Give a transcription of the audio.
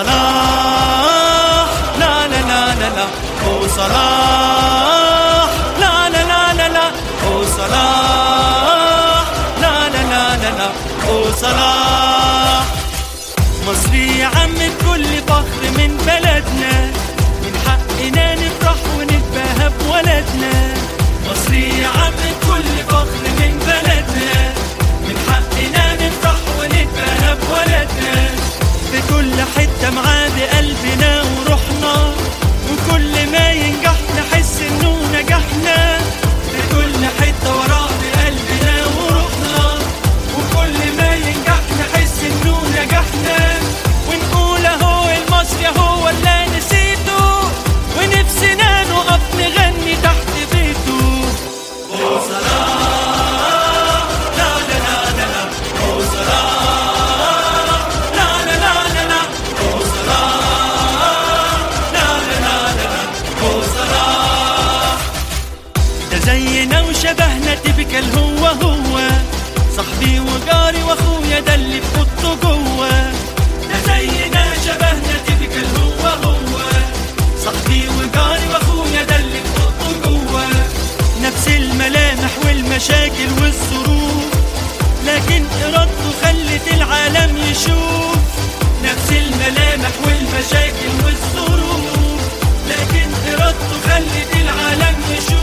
صلاح لا لا لا لا لا هو صلاح لا لا لا لا لا هو صلاح لا لا لا لا لا هو صلاح مصري يا عم بكل فخر من بلدنا من حقنا نفرح ونتباهى بولدنا مصري يا عم بكل فخر من بلدنا من حقنا نفرح ونتباهى بولدنا في كل حتة معاه بقلبنا وروحنا وكل ما ينجح نحس انه نجحنا في كل حتة وراه بقلبنا وروحنا وكل ما ينجح نحس انه نجحنا ونقول اهو المصري هو اللي نسيته ونفسنا نقف نغني تحت بيته هو صلاح لا لا لا لا لا هو صلاح لا لا لا لا لا هو صلاح لا لا لا لا لا هو صلاح ده زينا وشبهنا تبكل هو هو صاحبي وجاري واخويا ده اللي في اوضته جوه ده زينا شبهنا تبكل هو هو صاحبي وجاري واخويا ده اللي في اوضته جوه نفس الملامح والمشاكل والظروف لكن ارادته خلت العالم يشوف نفس الملامح والمشاكل والظروف لكن ارادته خلت العالم يشوف